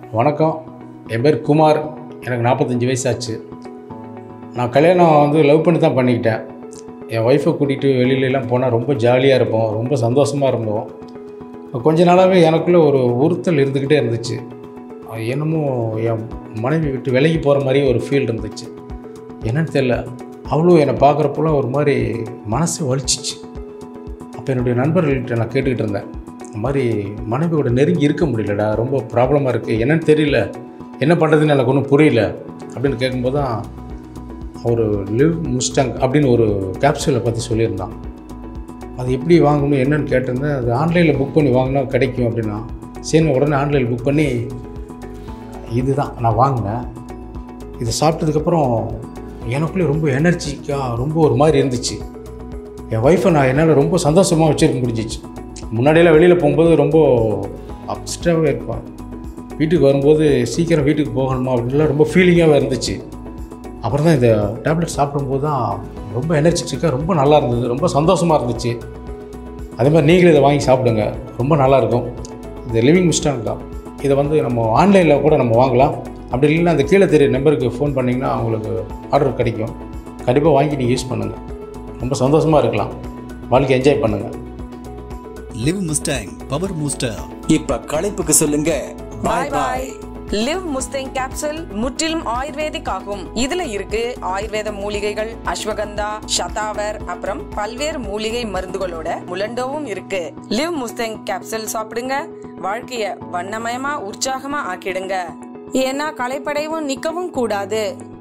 வணக்கம் என் பேர் குமார் எனக்கு நாற்பத்தஞ்சு வயசாச்சு நான் கல்யாணம் வந்து லவ் பண்ணி தான் பண்ணிக்கிட்டேன் என் ஒய்ஃபை கூட்டிகிட்டு வெளியிலலாம் போனால் ரொம்ப ஜாலியாக இருப்போம் ரொம்ப சந்தோஷமாக இருந்தோம் கொஞ்ச நாளாகவே எனக்குள்ளே ஒரு உறுத்தல் இருந்துக்கிட்டே இருந்துச்சு அது என்னமோ என் மனைவி விட்டு விலகி போகிற மாதிரி ஒரு ஃபீல் இருந்துச்சு என்னன்னு தெரியல அவளும் என்னை பார்க்குறப்போலாம் ஒரு மாதிரி மனசு வலிச்சிச்சு அப்போ என்னுடைய நண்பர்கள்கிட்ட நான் கேட்டுக்கிட்டு இருந்தேன் இந்த மாதிரி மனைவியோட நெருங்கி இருக்க முடியலடா ரொம்ப ப்ராப்ளமாக இருக்குது என்னன்னு தெரியல என்ன பண்ணுறதுன்னு எனக்கு ஒன்றும் புரியல அப்படின்னு கேட்கும்போது தான் ஒரு லிவ் முஸ்டங் அப்படின்னு ஒரு கேப்சூலை பற்றி சொல்லியிருந்தான் அது எப்படி வாங்கணும் என்னன்னு கேட்டிருந்தேன் அது ஆன்லைனில் புக் பண்ணி வாங்கினா கிடைக்கும் அப்படின்னா சரி உடனே ஆன்லைனில் புக் பண்ணி இதுதான் நான் வாங்கினேன் இதை சாப்பிட்டதுக்கப்புறம் எனக்குள்ளே ரொம்ப எனர்ஜிக்காக ரொம்ப ஒரு மாதிரி இருந்துச்சு என் ஒய்ஃபை நான் என்னால் ரொம்ப சந்தோஷமாக வச்சுருக்க முடிஞ்சிச்சு முன்னாடியெல்லாம் வெளியில் போகும்போது ரொம்ப அப்ஸ்டாகவே இருப்பேன் வீட்டுக்கு வரும்போது சீக்கிரம் வீட்டுக்கு போகணுமா அப்படின்லாம் ரொம்ப ஃபீலிங்காகவே இருந்துச்சு அப்புறம் தான் இந்த டேப்லெட் சாப்பிடும்போது தான் ரொம்ப எனர்ஜெட்டிக்காக ரொம்ப நல்லா இருந்தது ரொம்ப சந்தோஷமாக இருந்துச்சு அதே மாதிரி நீங்களும் இதை வாங்கி சாப்பிடுங்க ரொம்ப நல்லாயிருக்கும் இந்த லிவிங் மிஸ்டான் தான் இதை வந்து நம்ம ஆன்லைனில் கூட நம்ம வாங்கலாம் அப்படி இல்லைன்னா அந்த கீழே தெரிய நம்பருக்கு ஃபோன் பண்ணிங்கன்னா உங்களுக்கு ஆர்டர் கிடைக்கும் கண்டிப்பாக வாங்கி நீங்கள் யூஸ் பண்ணுங்கள் ரொம்ப சந்தோஷமாக இருக்கலாம் வாழ்க்கை என்ஜாய் பண்ணுங்கள் லிவ் முஸ்டாங் பவர் பூஸ்டர் இப்ப களைப்புக்கு சொல்லுங்க bye bye live Mustang capsule முற்றிலும் ஆயுர்வேதிக் ஆகும் இதுல இருக்கு ஆயுர்வேத மூலிகைகள் அஸ்வகந்தா சதாவர் அப்புறம் பல்வேறு மூலிகை மருந்துகளோட முலண்டோவும் இருக்கு லிவ் முஸ்தேங் கேப்சூல் சாப்பிடுங்க வாழ்க்கைய வண்ணமயமா உற்சாகமா ஆக்கிடுங்க ஏன்னா களைப்படையவும் நிக்கவும் கூடாது